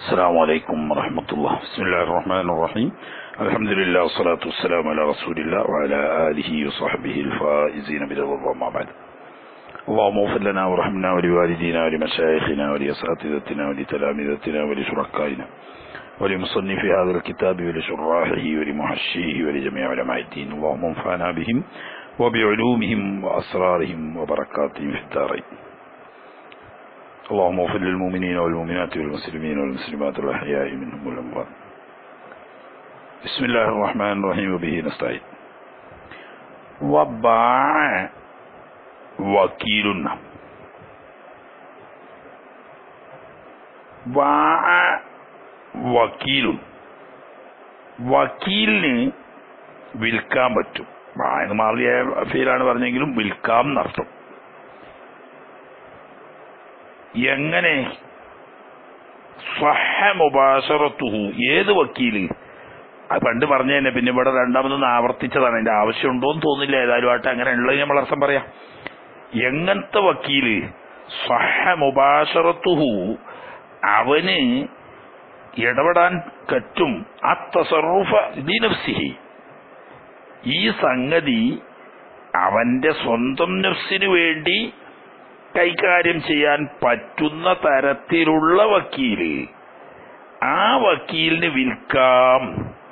السلام عليكم ورحمة الله بسم الله الرحمن الرحيم الحمد لله والصلاة والسلام على رسول الله وعلى آله وصحبه الفائزين برضا الله ما بعد اللهم اغفر لنا وارحمنا ولوالدينا ولمشايخنا ولأساتذتنا ولتلامذتنا ولشركائنا ولمصنف هذا الكتاب ولشراحه ولمحشيه ولجميع علماء الدين اللهم انفعنا بهم وبعلومهم وأسرارهم وبركاتهم في الدارين اللهم اغفر للمؤمنين والمؤمنات والمسلمين والمسلمات الأحياء منهم والأموات بسم الله الرحمن الرحيم وبه نستعين وباع وكيل باع وكيل വക്കീലിന് വിൽക്കാൻ പറ്റും വായന മാറിയ ഫീലാണ് പറഞ്ഞെങ്കിലും വിൽക്കാം എന്നർത്ഥം എങ്ങനെ സ്വഹ മുബാശറത്തുഹു ഏത് വക്കീല് അത് പണ്ട് പറഞ്ഞു തന്നെ പിന്നെ ഇവിടെ രണ്ടാമതൊന്ന് ആവർത്തിച്ചതാണ് അതിന്റെ ആവശ്യമുണ്ടോന്ന് തോന്നില്ല ഏതായാലും ആട്ടെ അങ്ങനെ ഉള്ളത് ഞാൻ വളർത്തം പറയാം എങ്ങനത്തെ വക്കീല് സ്വഹ മുബാശറത്തുഹു അവന് ഇടപെടാൻ പറ്റും ആ തസറുഫ നഫ്സിഹി ഈ സംഗതി അവന്റെ സ്വന്തം നഫ്സിന് വേണ്ടി കൈകാര്യം ചെയ്യാൻ പറ്റുന്ന തരത്തിലുള്ള വക്കീല് ആ വക്കീലിന് വിൽക്കാം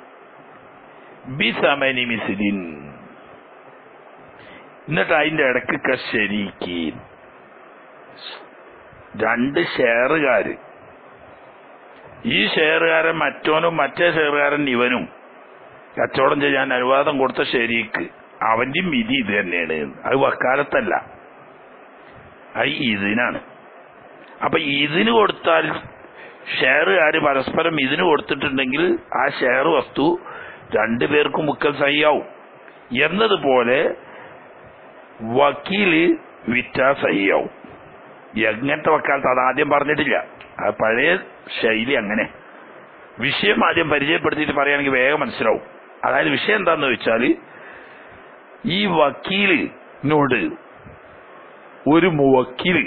ബിസമനി മിസിലിൻ എന്നിട്ട് അതിന്റെ ഇടയ്ക്ക് ശരിക്ക് രണ്ട് ഷെയറുകാര് ഈ ഷെയറുകാരൻ മറ്റോനും മറ്റേ ഷെയറുകാരൻ ഇവനും കച്ചവടം ചെയ്യാൻ അനുവാദം കൊടുത്ത ശരിക്ക് അവന്റെയും വിധി ഇത് തന്നെയാണ് അത് വക്കാലത്തല്ല അത് ഇതിനാണ് അപ്പൊ ഇതിന് കൊടുത്താൽ ഷെയറുകാര് പരസ്പരം ഇതിന് കൊടുത്തിട്ടുണ്ടെങ്കിൽ ആ ഷെയർ വസ്തു രണ്ടുപേർക്കും മുക്കൽ സഹിയാവും എന്നതുപോലെ വക്കീല് വിറ്റാ സഹിയാവും എങ്ങനത്തെ വക്കാലത്ത് അത് ആദ്യം പറഞ്ഞിട്ടില്ല അത് പഴയ ശൈലി അങ്ങനെ വിഷയം ആദ്യം പരിചയപ്പെടുത്തിയിട്ട് പറയുകയാണെങ്കിൽ വേഗം മനസ്സിലാവും അതായത് വിഷയം എന്താന്ന് വെച്ചാല് ഈ വക്കീലിനോട് ഒരു മുവക്കിൽ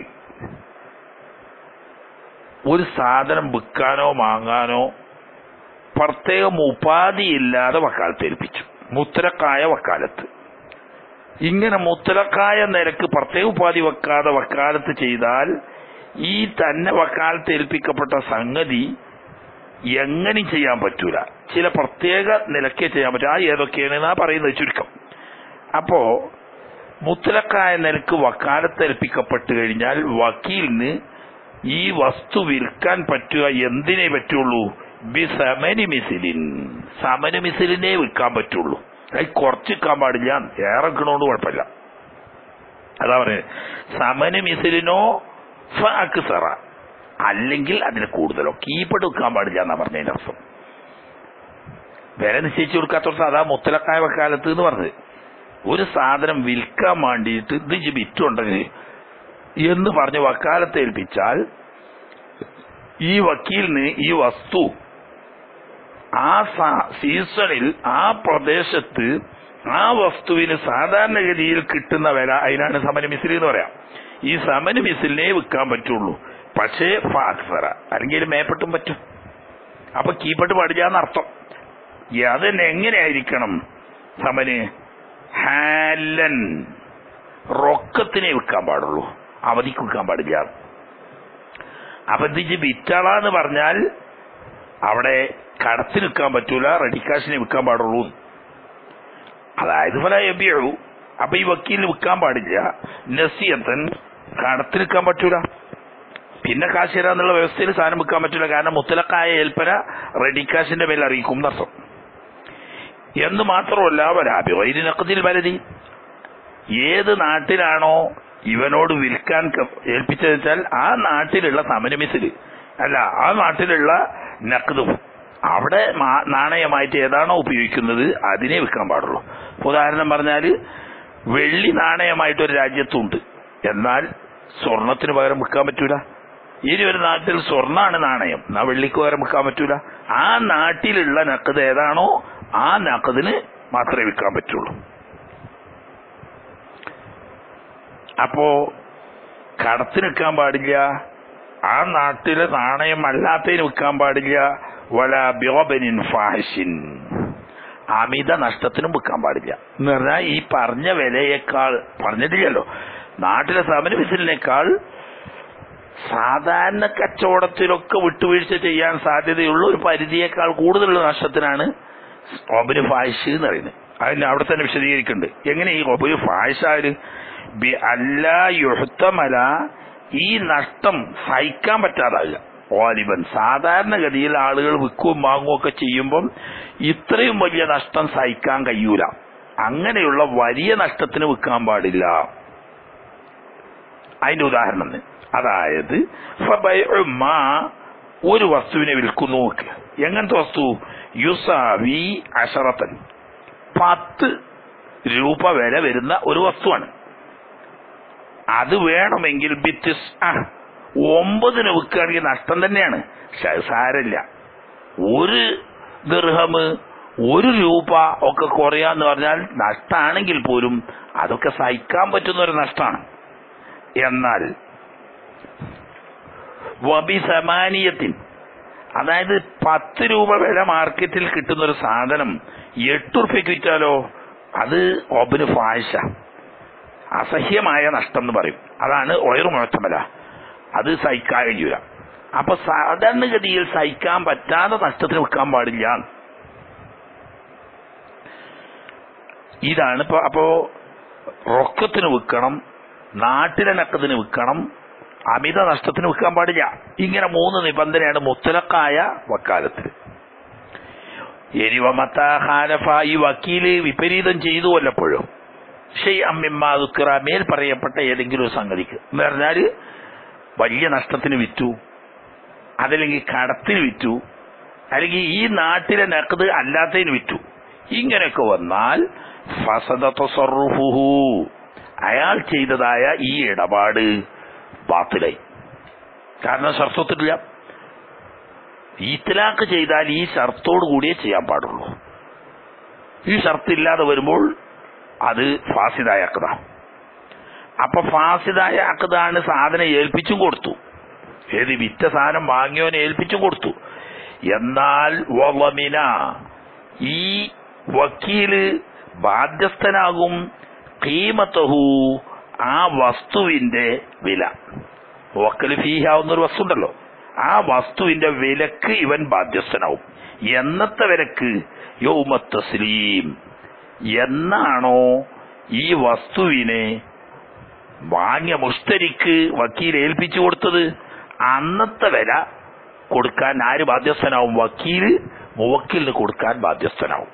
ഒരു സാധനം വിൽക്കാനോ വാങ്ങാനോ പ്രത്യേകം ഉപാധിയില്ലാതെ വക്കാലത്ത് ഏൽപ്പിച്ചു മുത്തലക്കായ വക്കാലത്ത് ഇങ്ങനെ മുത്തലക്കായ നിരക്ക് പ്രത്യേക ഉപാധി വെക്കാതെ വക്കാലത്ത് ചെയ്താൽ ഈ തന്നെ വക്കാലത്ത് ഏൽപ്പിക്കപ്പെട്ട സംഗതി എങ്ങനെ ചെയ്യാൻ പറ്റൂല ചില പ്രത്യേക നിലക്കേ ചെയ്യാൻ പറ്റും ആ ഏതൊക്കെയാണ് പറയുന്നത് ചുരുക്കം അപ്പോ മുത്തലക്കായ നിലക്ക് വക്കാലത്ത് ഏൽപ്പിക്കപ്പെട്ട് കഴിഞ്ഞാൽ വക്കീലിന് ഈ വസ്തു വിൽക്കാൻ പറ്റുക എന്തിനേ പറ്റുള്ളൂ ബി സമനി മിസിലിൻ സമന മിസിലിനെ വിൽക്കാൻ പറ്റുള്ളൂ അത് കുറച്ച് വിൽക്കാൻ പാടില്ല ഏറെ വിൽക്കണോണ്ട് കുഴപ്പമില്ല അതാ പറയുന്നത് സമന മിസിലിനോ ഫഅക്സറ അല്ലെങ്കിൽ അതിന് കൂടുതലോ കീപ്പട് വിൽക്കാൻ പാടില്ല എന്നാ പറഞ്ഞതിന്റെ അർത്ഥം വില നിശ്ചയിച്ചു കൊടുക്കാത്തോടത്ത് അതാ മുത്തലക്കായ വക്കാലത്ത് എന്ന് പറഞ്ഞത് ഒരു സാധനം വിൽക്കാൻ വേണ്ടിയിട്ട് ഇത് ഇജ്ജ് വിറ്റുണ്ടെങ്കിൽ എന്ന് പറഞ്ഞ് വക്കാലത്ത് ഏൽപ്പിച്ചാൽ ഈ വക്കീലിന് ഈ വസ്തു ആ സീസണിൽ ആ പ്രദേശത്ത് ആ വസ്തുവിന് സാധാരണഗതിയിൽ കിട്ടുന്ന വില അതിനാണ് സമന മിസിൽ എന്ന് പറയാം ഈ സമന മിസിലിനെ വിൽക്കാൻ പറ്റുള്ളൂ പക്ഷേ ഫാക്സറ അല്ലെങ്കിൽ മേപ്പെട്ടും പറ്റും അപ്പൊ കീപ്പട്ട് പാടില്ലാന്ന് അർത്ഥം അതിന് എങ്ങനെയായിരിക്കണം സമന് ഹാലൻ റൊക്കത്തിനെ വിൽക്കാൻ പാടുള്ളൂ അവധിക്ക് വിൽക്കാൻ പാടില്ല അപ്പൊ ഇത് വിറ്റാളാന്ന് പറഞ്ഞാൽ അവിടെ കടത്തിന് വിൽക്കാൻ പറ്റൂല റെഡി കാശിനെ വിൽക്കാൻ പാടുള്ളൂ അതായത് ഫല എബിയു അപ്പൊ ഈ വക്കീലിന് വിൽക്കാൻ പാടില്ല നസിയത്തൻ കടത്തിന് വിൽക്കാൻ പറ്റൂല പിന്നെ കാശ് തരാന്നുള്ള വ്യവസ്ഥയിൽ സാധനം വിൽക്കാൻ പറ്റില്ല കാരണം മുത്തലക്കായ ഏൽപ്പന റെഡി കാശിന്റെ മേൽ അറിയിക്കും എന്നർത്ഥം എന്ന് മാത്രമല്ല വരാബിവൈരിനക്കത്തിൽ വലതി ഏത് നാട്ടിലാണോ ഇവനോട് വിൽക്കാൻ ഏൽപ്പിച്ചത് വെച്ചാൽ ആ നാട്ടിലുള്ള സമരമിസിൽ അല്ല ആ നാട്ടിലുള്ള നക്തും അവിടെ നാണയമായിട്ട് ഏതാണോ ഉപയോഗിക്കുന്നത് അതിനെ വിൽക്കാൻ പാടുള്ളൂ ഉദാഹരണം പറഞ്ഞാൽ വെള്ളി നാണയമായിട്ട് ഒരു രാജ്യത്തുണ്ട് എന്നാൽ സ്വർണത്തിന് പകരം വിൽക്കാൻ പറ്റൂല ഇനി ഒരു നാട്ടിൽ സ്വർണ്ണാണ് നാണയം എന്നാ വെള്ളിക്ക് പകരം വിൽക്കാൻ പറ്റൂല ആ നാട്ടിലുള്ള നക്കത് ഏതാണോ ആ നക്കതിന് മാത്രമേ വിൽക്കാൻ പറ്റുള്ളൂ അപ്പോ കടത്തിന് നിൽക്കാൻ പാടില്ല ആ നാട്ടിലെ നാണയം അല്ലാത്തതിന് വിൽക്കാൻ പാടില്ല വല ബ്യോബനിൻ ഫാഹിഷിൻ അമിത നഷ്ടത്തിനും വിൽക്കാൻ പാടില്ല എന്ന് പറഞ്ഞാൽ ഈ പറഞ്ഞ വിലയേക്കാൾ പറഞ്ഞിട്ടില്ലല്ലോ നാട്ടിലെ സമര മിസിലിനേക്കാൾ സാധാരണ കച്ചവടത്തിലൊക്കെ വിട്ടുവീഴ്ച ചെയ്യാൻ സാധ്യതയുള്ള ഒരു പരിധിയേക്കാൾ കൂടുതലുള്ള നഷ്ടത്തിനാണ് ഒബര് ഫായിഷ് എന്ന് പറയുന്നത് അതിന് അവിടെ തന്നെ വിശദീകരിക്കുന്നുണ്ട് എങ്ങനെ ഈ ഒബര് ഫായിഷാര് അല്ല യുഹത്തമല ഈ നഷ്ടം സഹിക്കാൻ പറ്റാതാകുക ഓലിബൻ സാധാരണഗതിയിൽ ആളുകൾ വിൽക്കുകയും വാങ്ങുകയും ഒക്കെ ചെയ്യുമ്പം ഇത്രയും വലിയ നഷ്ടം സഹിക്കാൻ കഴിയൂല അങ്ങനെയുള്ള വലിയ നഷ്ടത്തിന് വിൽക്കാൻ പാടില്ല അതിന്റെ ഉദാഹരണം തന്നെ. അതായത് ഫബൈഉ മാ ഒരു വസ്തുവിനെ വിൽക്കുന്നു നോക്ക് എങ്ങനത്തെ വസ്തു യുസാവി അഷറത്തൻ പത്ത് രൂപ വില വരുന്ന ഒരു വസ്തുവാണ് അത് വേണമെങ്കിൽ ബിത്തിസ് ആ ഒമ്പതിന് വിൽക്കുകയാണെങ്കിൽ നഷ്ടം തന്നെയാണ് പക്ഷെ അത് സാരമില്ല ഒരു ദീർഹമ് ഒരു രൂപ ഒക്കെ കുറയാന്ന് പറഞ്ഞാൽ നഷ്ടമാണെങ്കിൽ പോലും അതൊക്കെ സഹിക്കാൻ പറ്റുന്ന ഒരു നഷ്ടമാണ് എന്നാൽ വബി സമാനിയത്തിൻ അതായത് പത്ത് രൂപ വില മാർക്കറ്റിൽ കിട്ടുന്ന ഒരു സാധനം എട്ട് റുപ്യക്ക് വിറ്റാലോ അത് ഒബിന് ഫാഴ്ച അസഹ്യമായ നഷ്ടം എന്ന് പറയും അതാണ് ഒയറു മുഴത്തമല അത് സഹിക്കാൻ കഴിയൂല അപ്പൊ സാധാരണഗതിയിൽ സഹിക്കാൻ പറ്റാത്ത നഷ്ടത്തിന് വിൽക്കാൻ പാടില്ല ഇതാണ് ഇപ്പൊ അപ്പോ റൊക്കത്തിന് വിൽക്കണം നാട്ടിലെ നക്കത്തിന് വിൽക്കണം അമിത നഷ്ടത്തിന് വിൽക്കാൻ പാടില്ല ഇങ്ങനെ മൂന്ന് നിബന്ധനയാണ് മുത്തലക്കായ വക്കാലത്തിന് എരിവമത്ത ഹാനഫ ഈ വക്കീല് വിപരീതം ചെയ്തു വല്ലപ്പോഴും ഷെയ് അമ്മിമാതുക്കിറ മേൽ പറയപ്പെട്ട ഏതെങ്കിലും ഒരു സംഗതിക്ക് എന്ന് പറഞ്ഞാല് വലിയ നഷ്ടത്തിന് വിറ്റു അതല്ലെങ്കിൽ കടത്തിന് വിറ്റു അല്ലെങ്കിൽ ഈ നാട്ടിലെ നക്കത് അല്ലാത്തതിന് വിറ്റു ഇങ്ങനെയൊക്കെ വന്നാൽ ഫസദ തസറുഫുഹു അയാൾ ചെയ്തതായ ഈ ഇടപാട് ബാത്തിലായി കാരണം ഷർത്തത്തില്ല ഈത്തലാക്ക് ചെയ്താൽ ഈ ഷർത്തോട് കൂടിയേ ചെയ്യാൻ പാടുള്ളൂ ഈ ഷർത്തില്ലാതെ വരുമ്പോൾ അത് ഫാസിദായ അക്കത അപ്പൊ ഫാസിദായ അക്കതാണ് സാധനം ഏൽപ്പിച്ചും കൊടുത്തു ഏത് വിറ്റ സാധനം വാങ്ങിയവനെ ഏൽപ്പിച്ചും കൊടുത്തു എന്നാൽ വമിന ഈ വക്കീല് ബാധ്യസ്ഥനാകും കീമത്തഹു ആ വസ്തുവിന്റെ വില വക്കല് ഫീഹാവുന്ന ഒരു വസ്തു ഉണ്ടല്ലോ ആ വസ്തുവിന്റെ വിലക്ക് ഇവൻ ബാധ്യസ്ഥനാവും എന്നത്തെ വിലക്ക് യൗമ തസ്ലീം എന്നാണോ ഈ വസ്തുവിനെ വാങ്ങിയ മുഷ്തരിക്ക് വക്കീൽ ഏൽപ്പിച്ചു കൊടുത്തത് അന്നത്തെ വില കൊടുക്കാൻ ആര് ബാധ്യസ്ഥനാവും വക്കീൽ മുവക്കീലിന് കൊടുക്കാൻ ബാധ്യസ്ഥനാവും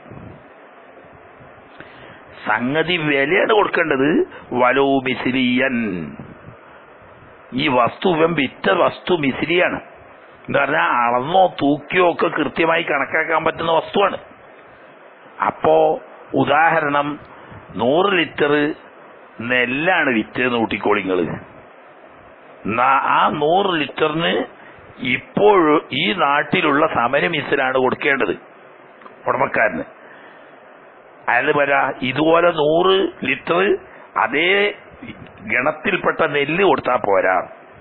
സംഗതി വിലയാണ് കൊടുക്കേണ്ടത് വലോ മിസിലിയൻ ഈ വസ്തു ഇവൻ വിറ്റ വസ്തു മിസിലിയാണ് എന്ന് പറഞ്ഞാൽ അളന്നോ തൂക്കിയോ ഒക്കെ കൃത്യമായി കണക്കാക്കാൻ പറ്റുന്ന വസ്തുവാണ് അപ്പോ ഉദാഹരണം നൂറ് ലിറ്റർ നെല്ലാണ് വിറ്റെന്ന് കൂട്ടിക്കോളിങ്ങള് ആ നൂറ് ലിറ്ററിന് ഇപ്പോഴും ഈ നാട്ടിലുള്ള സമര മിസിലാണ് കൊടുക്കേണ്ടത് ഉടമക്കാരന് അയാൾ വരാ ഇതുപോലെ നൂറ് ലിറ്റർ അതേ ഗണത്തിൽപ്പെട്ട നെല്ല് കൊടുത്താൽ പോരാ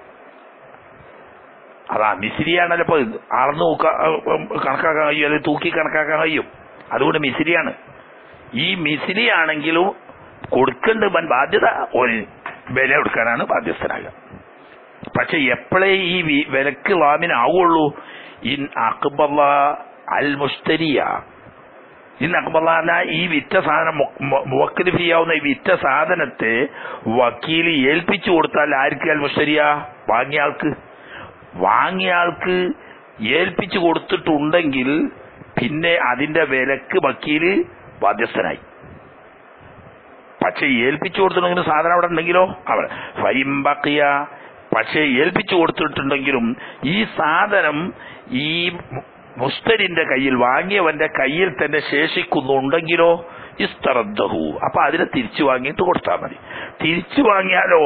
അതാ മിസിരിയാണല്ലോ ഇപ്പൊ അളന്ന് നോക്കാ കണക്കാക്കാൻ കഴിയും അല്ലെങ്കിൽ തൂക്കി കണക്കാക്കാൻ കഴിയും അതുകൊണ്ട് മിസിരിയാണ് ഈ മിസിരിയാണെങ്കിലും കൊടുക്കേണ്ട വൻ ബാധ്യത ഒരു വില കൊടുക്കാനാണ് ബാധ്യസ്ഥനാകുക പക്ഷെ എപ്പോഴേ ഈ വി- വിലക്ക് ലാമിനാവുള്ളൂ ഇൻ അക്ബല അൽ മുസ്തരിയ ഇൻ അക്ബല ഈ വിറ്റ സാധനം മുവക്കല് ഫിയാവുന്ന ഈ വിറ്റ സാധനത്തെ വക്കീൽ ഏൽപ്പിച്ചു കൊടുത്താൽ ആർക്ക് അൽ മുസ്തരിയ വാങ്ങിയ ആൾക്ക് വാങ്ങിയ ആൾക്ക് ഏൽപ്പിച്ചു കൊടുത്തിട്ടുണ്ടെങ്കിൽ പിന്നെ അതിന്റെ വിലക്ക് വക്കീല് ബാധ്യസ്ഥനായി പക്ഷെ ഏൽപ്പിച്ചു കൊടുത്തിട്ടുണ്ടെങ്കിലും സാധനം അവിടെ ഉണ്ടെങ്കിലോ അവിടെ ഫൈംബക്കിയ പക്ഷെ ഏൽപ്പിച്ചു കൊടുത്തിട്ടുണ്ടെങ്കിലും ഈ സാധനം ഈ മുസ്തരിന്റെ കയ്യിൽ വാങ്ങിയവന്റെ കയ്യിൽ തന്നെ ശേഷിക്കുന്നുണ്ടെങ്കിലോ ഇസ്തറദ്ദഹു അപ്പൊ അതിനെ തിരിച്ചു വാങ്ങിയിട്ട് കൊടുത്താൽ മതി തിരിച്ചു വാങ്ങിയാലോ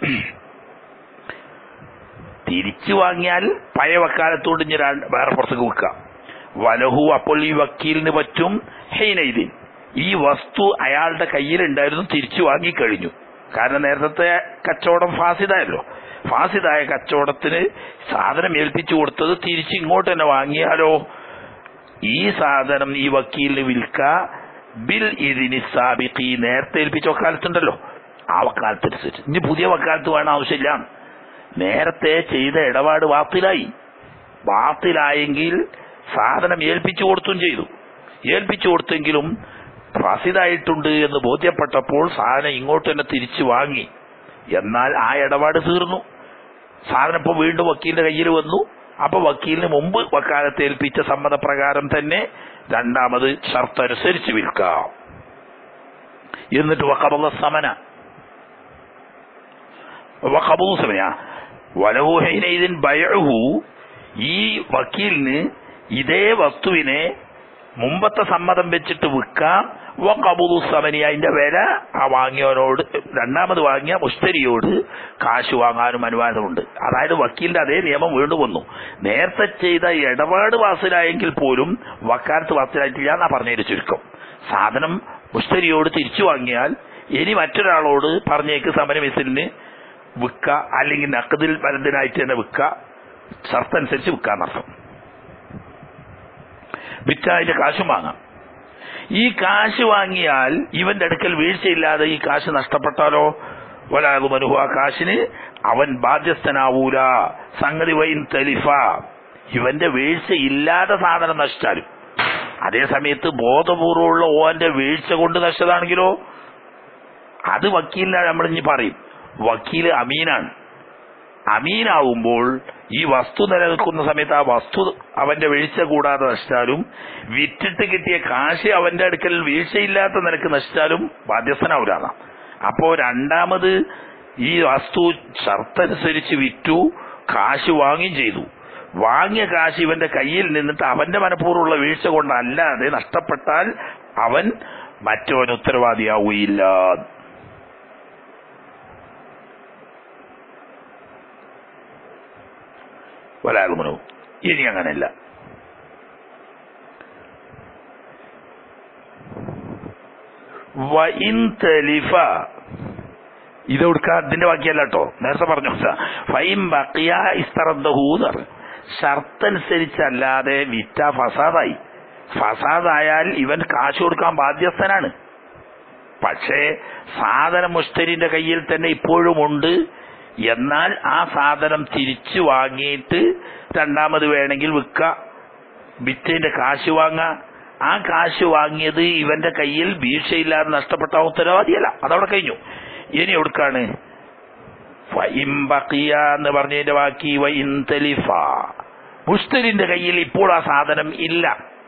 തിരിച്ചു വാങ്ങിയാൽ പഴയ വക്കാലത്തോട് ഇനി രണ്ട് വേറെ പുറത്തേക്ക് വെക്കാം വലഹു അപ്പോൾ ഈ വക്കീലിന് പറ്റും ഹെയ്നൈദിൻ ഈ വസ്തു അയാളുടെ കയ്യിലുണ്ടായിരുന്നു തിരിച്ചു വാങ്ങിക്കഴിഞ്ഞു കാരണം നേരത്തെ കച്ചവടം ഫാസിദായല്ലോ ഫാസിദായ കച്ചവടത്തിന് സാധനം ഏൽപ്പിച്ചു കൊടുത്തത് തിരിച്ച് ഇങ്ങോട്ട് തന്നെ വാങ്ങിയാലോ ഈ സാധനം ഈ വക്കീലിന് വിൽക്ക ബിൽ ഇതിന് സാബിഖി നേരത്തെ ഏൽപ്പിച്ച വക്കാലത്തുണ്ടല്ലോ ആ വക്കാലത്തനുസരിച്ച് ഇനി പുതിയ വക്കാലത്ത് വേണം ആവശ്യമില്ല നേരത്തെ ചെയ്ത ഇടപാട് വാത്തിലായി വാത്തിലായെങ്കിൽ സാധനം ഏൽപ്പിച്ചു കൊടുത്തും ചെയ്തു ഏൽപ്പിച്ചു കൊടുത്തെങ്കിലും ഫസിതായിട്ടുണ്ട് എന്ന് ബോധ്യപ്പെട്ടപ്പോൾ സാധനം ഇങ്ങോട്ട് തന്നെ തിരിച്ചു വാങ്ങി എന്നാൽ ആ ഇടപാട് തീർന്നു സാധനം ഇപ്പോൾ വീണ്ടും വക്കീലിന്റെ കയ്യിൽ വന്നു അപ്പൊ വക്കീലിന് മുമ്പ് വക്കാലത്ത് ഏൽപ്പിച്ച സമ്മതപ്രകാരം തന്നെ രണ്ടാമത് ഷർത്ത് അനുസരിച്ച് വിൽക്കാം എന്നിട്ട് വക്കബുള്ള സമന വക്കബു സമയ വലഹുഹൈനൈദിൻ ബയഹു ഈ വക്കീലിന് ഇതേ വസ്തുവിനെ മുമ്പത്തെ സമ്മതം വെച്ചിട്ട് വിൽക്കാം വക്കബുദു സമനി അതിന്റെ വില ആ വാങ്ങിയവനോട് രണ്ടാമത് വാങ്ങിയ മുസ്തരിയോട് കാശ് വാങ്ങാനും അനുവാദമുണ്ട് അതായത് വക്കീലിന്റെ അതേ നിയമം വീണ്ടും വന്നു നേരത്തെ ചെയ്ത ഇടപാട് വാസിലായെങ്കിൽ പോലും വക്കാലത്ത് വാസിലായിട്ടില്ല എന്നാ പറഞ്ഞതിന് ചുരുക്കം സാധനം മുസ്തരിയോട് തിരിച്ചു വാങ്ങിയാൽ ഇനി മറ്റൊരാളോട് പറഞ്ഞേക്ക് സമര മിസിലിന് വിൽക്ക അല്ലെങ്കിൽ നക്കതിൽ മരുന്നിനായിട്ട് തന്നെ വിൽക്ക ഷർത്തനുസരിച്ച് വിൽക്കാന്നർത്ഥം വിറ്റ അതിന്റെ കാശും വാങ്ങാം ഈ കാശ് വാങ്ങിയാൽ ഇവന്റെ അടുക്കൽ വീഴ്ചയില്ലാതെ ഈ കാശ് നഷ്ടപ്പെട്ടാലോ ഒരാൾ മനുഹു ആ കാശിന് അവൻ ബാധ്യസ്ഥനാവൂല സംഗതി വൈൻ തെലിഫ ഇവന്റെ വീഴ്ചയില്ലാതെ സാധനം നശിച്ചാലും അതേ സമയത്ത് ബോധപൂർവമുള്ള ഓന്റെ വീഴ്ച കൊണ്ട് നശിച്ചതാണെങ്കിലോ അത് വക്കീലിനാണ് നമ്മൾ ഇനി പറയും വക്കീല് അമീനാണ് അമീനാവുമ്പോൾ ഈ വസ്തു നിലനിൽക്കുന്ന സമയത്ത് ആ വസ്തു അവന്റെ വീഴ്ച കൂടാതെ നശിച്ചാലും വിറ്റിട്ട് കിട്ടിയ കാശ് അവന്റെ അടുക്കൽ വീഴ്ചയില്ലാത്ത നിലക്ക് നശിച്ചാലും ബാധ്യസ്ഥനാവൂലാണ് അപ്പോ രണ്ടാമത് ഈ വസ്തു ഷർത്തനുസരിച്ച് വിറ്റു കാശ് വാങ്ങുകയും ചെയ്തു വാങ്ങിയ കാശ് ഇവന്റെ കയ്യിൽ നിന്നിട്ട് അവന്റെ മനഃപൂർവ്വമുള്ള വീഴ്ച കൊണ്ടല്ലാതെ നഷ്ടപ്പെട്ടാൽ അവൻ മറ്റവൻ ഉത്തരവാദിയാവുകയില്ല വലാകുമനോ ഇനി അങ്ങനെയല്ല വഇൻ തലിഫ ഇത് കൊടുക്കുക അതിന്റെ ബാക്കിയല്ല കേട്ടോ നേരത്തെ പറഞ്ഞു ഫൈം ബക്കിയ ഇസ്തറദ്ദഹൂ എന്ന് പറഞ്ഞു ഷർത്തനുസരിച്ചല്ലാതെ വിറ്റ ഫസാദായി ഫസാദായാൽ ഇവൻ കാശ് കൊടുക്കാൻ ബാധ്യസ്ഥനാണ് പക്ഷേ സാധനം മുസ്തരിന്റെ കയ്യിൽ തന്നെ ഇപ്പോഴും ഉണ്ട് എന്നാൽ ആ സാധനം തിരിച്ചു വാങ്ങിയിട്ട് രണ്ടാമത് വേണമെങ്കിൽ വിൽക്ക വിറ്റതിന്റെ കാശ് വാങ്ങ ആ കാശ് വാങ്ങിയത് ഇവന്റെ കയ്യിൽ വീഴ്ചയില്ലാതെ നഷ്ടപ്പെട്ട ഉത്തരവാദിയല്ല അതവിടെ കഴിഞ്ഞു ഇനി എവിടുക്കാണ് ഫഇംബക്കിയ എന്ന് പറഞ്ഞതിന്റെ ബാക്കി വൈൻ തലിഫ മുസ്തരിന്റെ കയ്യിൽ ഇപ്പോൾ ആ സാധനം ഇല്ല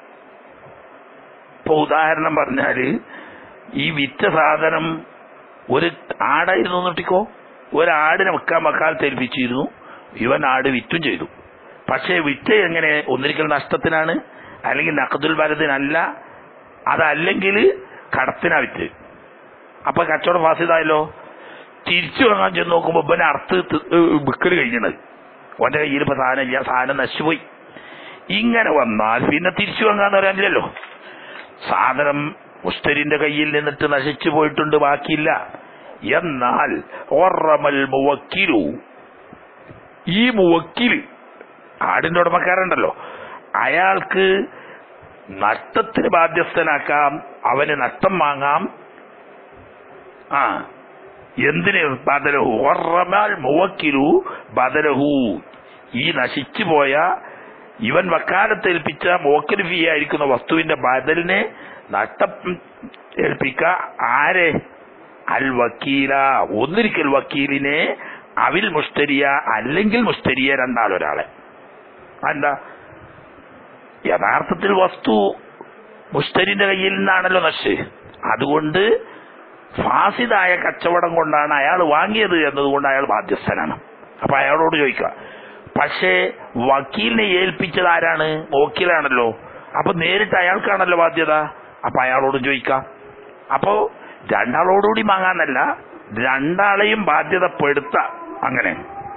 ഇപ്പൊ ഉദാഹരണം പറഞ്ഞാല് ഈ വിറ്റ സാധനം ഒരു ആടായിരുന്നു എന്നിട്ടിക്കോ ഒരാടിനെ വെക്കാൻ വക്കാലത്ത് ഏൽപ്പിച്ചിരുന്നു ഇവൻ ആട് വിറ്റും ചെയ്തു പക്ഷേ വിറ്റ എങ്ങനെ ഒന്നിരിക്കൽ നഷ്ടത്തിനാണ് അല്ലെങ്കിൽ നഖദുൽ ബലത്തിനല്ല അതല്ലെങ്കിൽ കടത്തിനാ വിറ്റ് അപ്പൊ കച്ചവടം ഫാസിതായല്ലോ തിരിച്ചു വാങ്ങാൻ ചെന്ന് നോക്കുമ്പോ ഇവനെ അർത്ത് വിക്കല് കഴിഞ്ഞത് ഓന്റെ കയ്യിൽ ഇപ്പൊ സാധനം ഇല്ല സാധനം നശിച്ചുപോയി ഇങ്ങനെ വന്നാൽ പിന്നെ തിരിച്ചു വാങ്ങാന്ന് പറയാനില്ലല്ലോ സാധനം മുസ്തരിന്റെ കയ്യിൽ നിന്നിട്ട് നശിച്ചു പോയിട്ടുണ്ട് ബാക്കിയില്ല എന്നാൽ ഒറമൽ മുവക്കിലു ഈ മുവക്കില് ആടിന്റെ ഉടമക്കാരുണ്ടല്ലോ അയാൾക്ക് നഷ്ടത്തിന് ബാധ്യസ്ഥനാക്കാം അവന് നഷ്ടം വാങ്ങാം ആ എന്തിന് ബദലഹു ഒറമാൽ മുവക്കിലു ബദലഹു ഈ നശിച്ചു പോയ ഇവൻ വക്കാലത്ത് ഏൽപ്പിച്ച മുവക്കൽ ഫീ ആയിരിക്കുന്ന വസ്തുവിന്റെ ബദലിനെ നഷ്ടം ഏൽപ്പിക്ക ആരെ അൽ വക്കീല ഒന്നിരിക്കൽ വക്കീലിനെ അവിൽ മുസ്തരിയ അല്ലെങ്കിൽ മുസ്തരിയ രണ്ടാളൊരാളെ എന്താ യഥാർത്ഥത്തിൽ വസ്തു മുസ്തരിന്റെ കയ്യിൽ നിന്നാണല്ലോ നശ് അതുകൊണ്ട് ഫാസിദായ കച്ചവടം കൊണ്ടാണ് അയാൾ വാങ്ങിയത് എന്നതുകൊണ്ട് അയാൾ ബാധ്യസ്ഥനാണ് അപ്പൊ അയാളോട് ചോദിക്കുക പക്ഷേ വക്കീലിനെ ഏൽപ്പിച്ചത് ആരാണ് വക്കീലാണല്ലോ അപ്പൊ നേരിട്ട് അയാൾക്കാണല്ലോ ബാധ്യത അപ്പൊ അയാളോടും ചോദിക്കാം അപ്പോ രണ്ടാളോടുകൂടി വാങ്ങാന്നല്ല രണ്ടാളെയും ബാധ്യതപ്പെടുത്ത അങ്ങനെ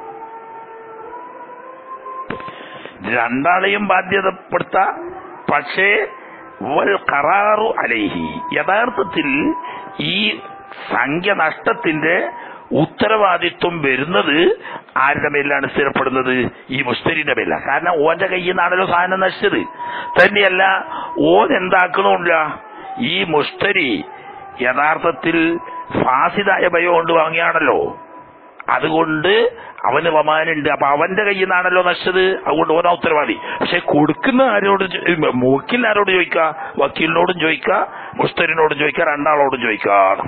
രണ്ടാളെയും ബാധ്യതപ്പെടുത്ത പക്ഷേ വൽ ഖറാറു അലൈഹി യഥാർത്ഥത്തിൽ ഈ സംഖ്യ നഷ്ടത്തിന്റെ ഉത്തരവാദിത്വം വരുന്നത് ആരുടെ മേലാണ് സ്ഥിരപ്പെടുന്നത് ഈ മുസ്തരിന്റെ മേലാണ് കാരണം ഓന്റെ കയ്യിൽ നിന്നാണല്ലോ സാധനം നശിച്ചത് തന്നെയല്ല ഓൻ എന്താക്കണമില്ല ഈ മുസ്തരി യഥാർത്ഥത്തിൽ ഫാസിദായ ഭയം കൊണ്ട് വാങ്ങിയാണല്ലോ അതുകൊണ്ട് അവന് വമാനുണ്ട് അപ്പൊ അവന്റെ കയ്യിൽ നിന്നാണല്ലോ നശിച്ചത് അതുകൊണ്ട് ഓനാ ഉത്തരവാദി പക്ഷെ കൊടുക്കുന്ന ആരോട് വക്കീലിന് ആരോട് ചോദിക്ക വക്കീലിനോടും ചോദിക്ക മുസ്തരിനോടും ചോദിക്ക രണ്ടാളോടും ചോദിക്കാം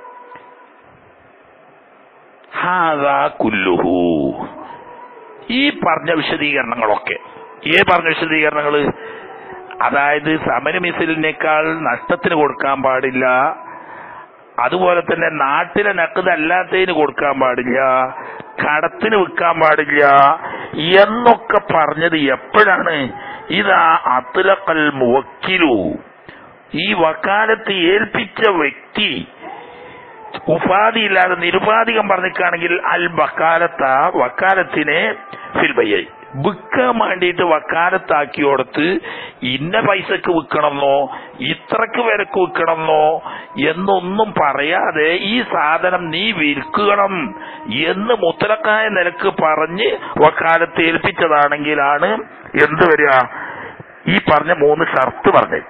ഹാദാ കുല്ലുഹു ഈ പറഞ്ഞ വിശദീകരണങ്ങളൊക്കെ ഈ പറഞ്ഞ വിശദീകരണങ്ങള് അതായത് സമര മിസിലിനേക്കാൾ നഷ്ടത്തിന് കൊടുക്കാൻ പാടില്ല അതുപോലെ തന്നെ നാട്ടിലെ നക്കത് അല്ലാത്തതിന് കൊടുക്കാൻ പാടില്ല കടത്തിന് വിൽക്കാൻ പാടില്ല എന്നൊക്കെ പറഞ്ഞത് എപ്പോഴാണ് ഇതാ അത്തുലക്കൽ മുവക്കിലു ഈ വക്കാലത്ത് ഏൽപ്പിച്ച വ്യക്തി ഉപാധിയില്ലാതെ നിരുപാധികം പറഞ്ഞിക്കാണെങ്കിൽ അൽ വക്കാലത്ത വക്കാലത്തിനെ ഫിൽബയ്യായി വിൽക്കാൻ വേണ്ടിയിട്ട് വക്കാലത്താക്കി കൊടുത്ത് ഇന്ന പൈസക്ക് വിൽക്കണമെന്നോ ഇത്രക്ക് വിലക്ക് വിൽക്കണമെന്നോ എന്നൊന്നും പറയാതെ ഈ സാധനം നീ വിൽക്കണം എന്ന് മുത്തലക്കായ നിലക്ക് പറഞ്ഞ് വക്കാലത്ത് ഏൽപ്പിച്ചതാണെങ്കിലാണ് എന്ത് വരിക ഈ പറഞ്ഞ മൂന്ന് ഷർത്ത് പറഞ്ഞത്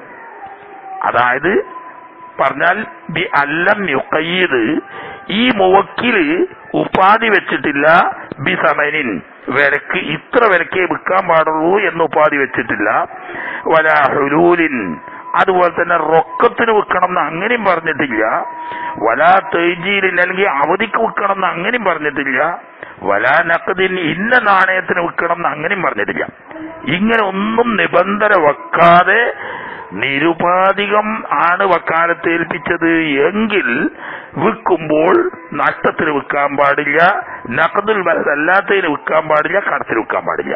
അതായത് പറഞ്ഞാൽ ബി അല്ലം യുക്കയ്യത് ഈ മുവക്കില് ഉപാധി വെച്ചിട്ടില്ല ബി സമനിൻ വിലക്ക് ഇത്ര വിലക്കേ വിൽക്കാൻ പാടുള്ളൂ എന്ന് ഉപാധി വെച്ചിട്ടില്ല വല ഹുലൂലിൻ അതുപോലെ തന്നെ റൊക്കത്തിന് വിൽക്കണം എന്ന് അങ്ങനെയും പറഞ്ഞിട്ടില്ല വല തേജീലിൻ അല്ലെങ്കിൽ അവധിക്ക് വിൽക്കണം എന്ന് അങ്ങനെയും പറഞ്ഞിട്ടില്ല വല നക്കതിൻ ഇന്ന നാണയത്തിന് വിൽക്കണം എന്ന് അങ്ങനെയും പറഞ്ഞിട്ടില്ല ഇങ്ങനെ ഒന്നും നിബന്ധന വെക്കാതെ നിരുപാധികം ആണ് വക്കാലത്ത് ഏൽപ്പിച്ചത് എങ്കിൽ വിൽക്കുമ്പോൾ നഷ്ടത്തിന് വിൽക്കാൻ പാടില്ല നഖതുൽ വലതല്ലാത്തതിന് വിൽക്കാൻ പാടില്ല കടത്തിന് വിൽക്കാൻ പാടില്ല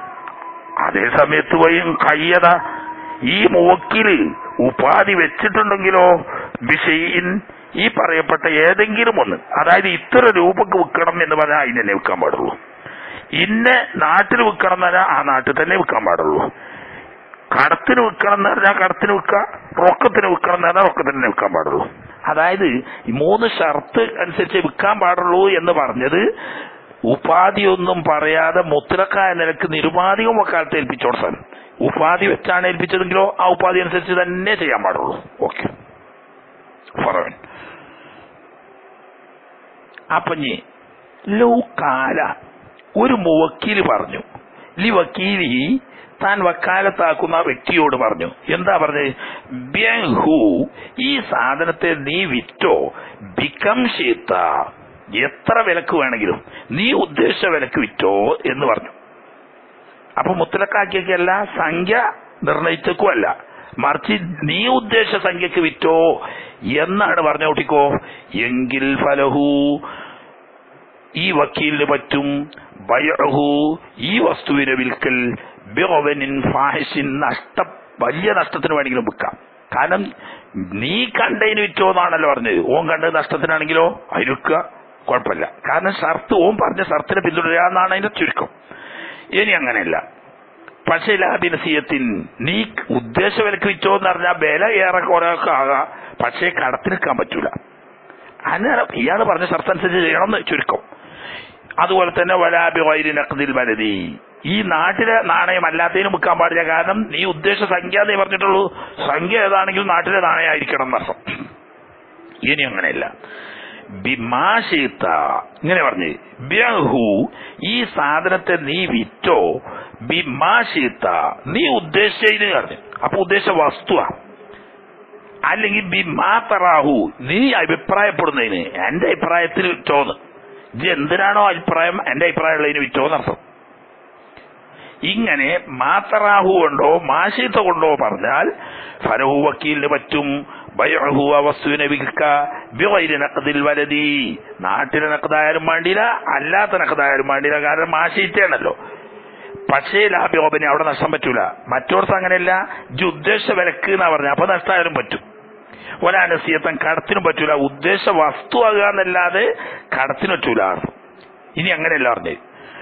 അതേ സമയത്ത് വയും കയ്യത ഈ മുവക്കില് ഉപാധി വെച്ചിട്ടുണ്ടെങ്കിലോ വിഷയിൻ ഈ പറയപ്പെട്ട ഏതെങ്കിലും ഒന്ന് അതായത് ഇത്ര രൂപക്ക് വിൽക്കണം എന്ന് പറഞ്ഞാൽ അതിന് തന്നെ വിൽക്കാൻ പാടുള്ളൂ ഇന്ന നാട്ടിൽ വിൽക്കണം എന്ന് പറഞ്ഞാൽ ആ നാട്ടിൽ തന്നെ വിൽക്കാൻ പാടുള്ളൂ കടത്തിന് വിൽക്കണം എന്ന് പറഞ്ഞാൽ കടത്തിന് വിൽക്കാം റൊക്കത്തിന് വിൽക്കണം എന്ന് പറഞ്ഞാൽ റൊക്കത്തിന് തന്നെ വിൽക്കാൻ പാടുള്ളൂ അതായത് ഈ മൂന്ന് ഷർത്ത് അനുസരിച്ച് വിൽക്കാൻ പാടുള്ളൂ എന്ന് പറഞ്ഞത് ഉപാധിയൊന്നും പറയാതെ മുത്തലക്കായ നിലക്ക് നിരുപാധികം വക്കാലത്ത് ഏൽപ്പിച്ചു കൊടുത്താൽ ഉപാധി വെച്ചാണ് ഏൽപ്പിച്ചതെങ്കിലോ ആ ഉപാധി അനുസരിച്ച് തന്നെ ചെയ്യാൻ പാടുള്ളൂ ഓക്കെ പറവൻ അപ്പഞ്ഞ് ലൗകാല ഒരു മുവക്കീല് പറഞ്ഞു ലി വക്കീലി താൻ വക്കാലത്താക്കുന്ന വ്യക്തിയോട് പറഞ്ഞു എന്താ പറഞ്ഞത് ബ്യഹു ഈ സാധനത്തെ നീ വിറ്റോ ബിക്കം ഷീത്ത എത്ര വിലക്ക് വേണമെങ്കിലും നീ ഉദ്ദേശിച്ച വിലക്ക് വിറ്റോ എന്ന് പറഞ്ഞു അപ്പൊ മുത്തലക്കാക്കിയൊക്കെയല്ല സംഖ്യ നിർണയിച്ചേക്കുമല്ല മറിച്ച് നീ ഉദ്ദേശിച്ച സംഖ്യക്ക് വിറ്റോ എന്നാണ് പറഞ്ഞു കൂട്ടിക്കോ എങ്കിൽ ഫലഹു ഈ വക്കീലിന് പറ്റും ബയഹു ഈ വസ്തുവിനെ വിൽക്കൽ ബിറവനിൻ ഫാഹിഷിൻ നഷ്ട വലിയ നഷ്ടത്തിന് വേണമെങ്കിലും വിൽക്കാം കാരണം നീ കണ്ടതിന് വിറ്റോ എന്നാണല്ലോ പറഞ്ഞത് ഓൻ കണ്ടത് നഷ്ടത്തിനാണെങ്കിലോ അതിന് വിൽക്കുക കുഴപ്പമില്ല കാരണം ഷർത്ത് ഓൻ പറഞ്ഞ ഷർത്തിനെ പിന്തുടരുക എന്നാണ് അതിന്റെ ചുരുക്കം ഇനി അങ്ങനെയല്ല പക്ഷേ ലാബിനസീയത്തിൻ നീ ഉദ്ദേശ വിലക്ക് വിറ്റോ എന്ന് പറഞ്ഞാൽ വില ഏറെ കുറെയൊക്കെ ആകാം പക്ഷേ കടത്തിന് നിൽക്കാൻ പറ്റൂല അന്നേരം ഇയാൾ പറഞ്ഞ ഷർത്ത് അനുസരിച്ച് ചെയ്യണമെന്ന് ചുരുക്കം അതുപോലെ തന്നെ വലാബി വൈരി നഖദിൽ വലതി ഈ നാട്ടിലെ നാണയം അല്ലാത്തതിനും വിൽക്കാൻ പാടില്ല കാരണം നീ ഉദ്ദേശ സംഖ്യ എന്നേ പറഞ്ഞിട്ടുള്ളൂ സംഖ്യ ഏതാണെങ്കിലും നാട്ടിലെ നാണയമായിരിക്കണം എന്നർത്ഥം ഇനി അങ്ങനെയല്ല ബിമാഷീത്ത ഇങ്ങനെ പറഞ്ഞു ബഹു ഈ സാധനത്തെ നീ വിറ്റോ ബിമാഷീത്ത നീ ഉദ്ദേശിച്ചതിന് പറഞ്ഞു അപ്പൊ ഉദ്ദേശ വസ്തുവാ അല്ലെങ്കിൽ ബിമാത്തറാഹു നീ അഭിപ്രായപ്പെടുന്നതിന് എന്റെ അഭിപ്രായത്തിൽ വിറ്റോന്ന് ഇത് എന്തിനാണോ അഭിപ്രായം എന്റെ അഭിപ്രായമുള്ളതിന് വിറ്റോന്നർത്ഥം ഇങ്ങനെ മാത്തറാഹു കൊണ്ടോ മാഷീത്ത കൊണ്ടോ പറഞ്ഞാൽ ഫലഹു വക്കീലിന് പറ്റും ബയഹു ആ വസ്തുവിനെ വിൽക്ക ബിവൈരി നഖദിൽ വലതി നാട്ടിലെ നഖദായാലും വേണ്ടില്ല അല്ലാത്ത നഖദായാലും വേണ്ടില്ല കാരണം മാഷീറ്റയാണല്ലോ പക്ഷേ ലാഭ്യോപനെ അവിടെ നഷ്ടം പറ്റൂല മറ്റോടത്ത് അങ്ങനെയല്ല ഇജ്ജ് ഉദ്ദേശ വിലക്ക് എന്നാ പറഞ്ഞ അപ്പൊ നഷ്ടമായാലും പറ്റും ഒരാനസീയത്തം കടത്തിനും പറ്റൂല ഉദ്ദേശ വസ്തു ആകുക എന്നല്ലാതെ കടത്തിന് പറ്റൂല അർത്ഥം ഇനി അങ്ങനെയല്ല പറഞ്ഞത്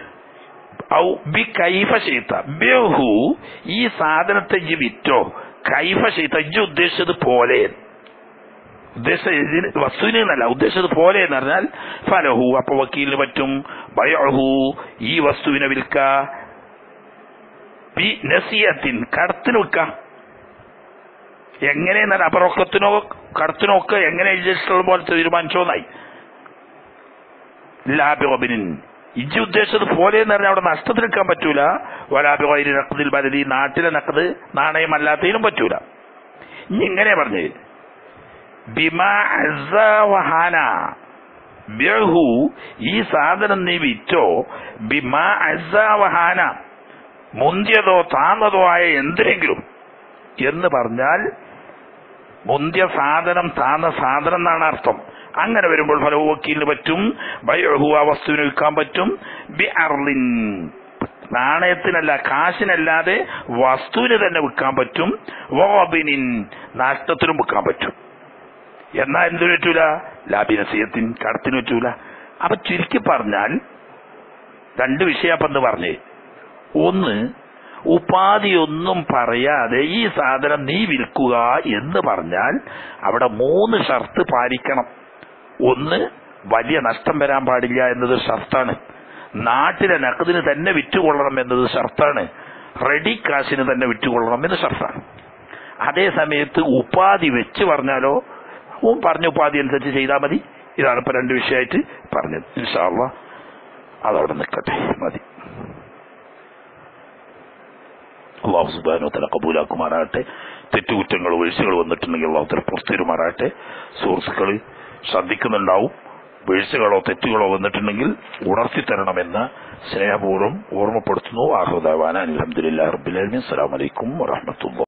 ഔ ബി കൈഫ ചെയ്ത ബഹു ഈ സാധനത്തെ ഇജ്ജ് വിറ്റോ കൈഫ ചെയ്ത ഇജ്ജ് ഉദ്ദേശിച്ചത് പോലെ ഉദ്ദേശം ഇതിന് വസ്തുവിന് എന്നല്ല ഉദ്ദേശിച്ചത് പോലെ എന്ന് പറഞ്ഞാൽ ഫലഹു അപ്പൊ വക്കീലിന് പറ്റും ബയഹു ഈ വസ്തുവിനെ വിൽക്ക ബി നസിയത്തിൻ കടത്തിന് വിൽക്കാം എങ്ങനെയെന്നാൽ അപ്പൊ റൊക്കത്തിനോ കടത്തിനോ ഒക്കെ എങ്ങനെ ഇഷ്ടമുള്ള പോലെ തീരുമാനിച്ചോന്നായി ലാബിൻ ഇജ്ജ് ഉദ്ദേശിച്ചത് പോലെ എന്ന് പറഞ്ഞാൽ അവിടെ നഷ്ടത്തിനെടുക്കാൻ പറ്റൂല വലാബിൻ നക്കതിൽ ബലതി നാട്ടിലെ നക്കത് നാണയമല്ലാത്തതിനും പറ്റൂല ഇനി ഇങ്ങനെ പറഞ്ഞ് ബിമാ അസവഹാന ബിഹു ഈ സാധനം നീ വിറ്റോ ബിമാ അസവഹാന മുന്തിയതോ താന്നതോ ആയ എന്തിനെങ്കിലും എന്ന് പറഞ്ഞാൽ മുന്തിയ സാധനം താന്ന സാധനം എന്നാണ് അർത്ഥം അങ്ങനെ വരുമ്പോൾ ഫലവു വക്കീലിന് പറ്റും ബയഹു ആ വസ്തുവിന് വിൽക്കാൻ പറ്റും ബി അർലിൻ നാണയത്തിനല്ല കാശിനല്ലാതെ വസ്തുവിന് തന്നെ വിൽക്കാൻ പറ്റും വോബിനിൻ നഷ്ടത്തിനും വിൽക്കാൻ പറ്റും എന്നാ എന്തിനു പറ്റൂല ലാബിനസീയത്തിൻ കടത്തിന് പറ്റൂല അപ്പൊ ചുരുക്കി പറഞ്ഞാൽ രണ്ട് വിഷയപ്പെന്ന് പറഞ്ഞേ ഒന്ന് ഉപാധിയൊന്നും പറയാതെ ഈ സാധനം നീ വിൽക്കുക എന്ന് പറഞ്ഞാൽ അവിടെ മൂന്ന് ഷർത്ത് പാലിക്കണം ഒന്ന് വലിയ നഷ്ടം വരാൻ പാടില്ല എന്നത് ഷർത്താണ് നാട്ടിലെ നഖദിന് തന്നെ വിറ്റുകൊള്ളണം എന്നത് ഷർത്താണ് റെഡി കാശിന് തന്നെ വിറ്റുകൊള്ളണം എന്ന് ഷർത്താണ് അതേ സമയത്ത് ഉപാധി വെച്ച് പറഞ്ഞാലോ ഓൻ പറഞ്ഞ ഉപാധി അനുസരിച്ച് ചെയ്താൽ മതി ഇതാണ് ഇപ്പൊ രണ്ട് വിഷയമായിട്ട് പറഞ്ഞത് ഇൻഷാള്ള അതവിടെ നിൽക്കട്ടെ മതി അള്ളാഹു സുബാനോ തല കബൂലാക്കുമാറാകട്ടെ തെറ്റുകുറ്റങ്ങൾ വീഴ്ചകൾ വന്നിട്ടുണ്ടെങ്കിൽ അള്ളാഹു തല പുറത്തേരുമാറാകട്ടെ സുഹൃത്തുക്കൾ ശ്രദ്ധിക്കുന്നുണ്ടാവും വീഴ്ചകളോ തെറ്റുകളോ വന്നിട്ടുണ്ടെങ്കിൽ ഉണർത്തി തരണമെന്ന് സ്നേഹപൂർവ്വം ഓർമ്മപ്പെടുത്തുന്നു ആഹ്ലാന അലഹമുല്ലാ റബ്ബുലാലമി അസ്സലാമലൈക്കും വറഹമത്തുള്ള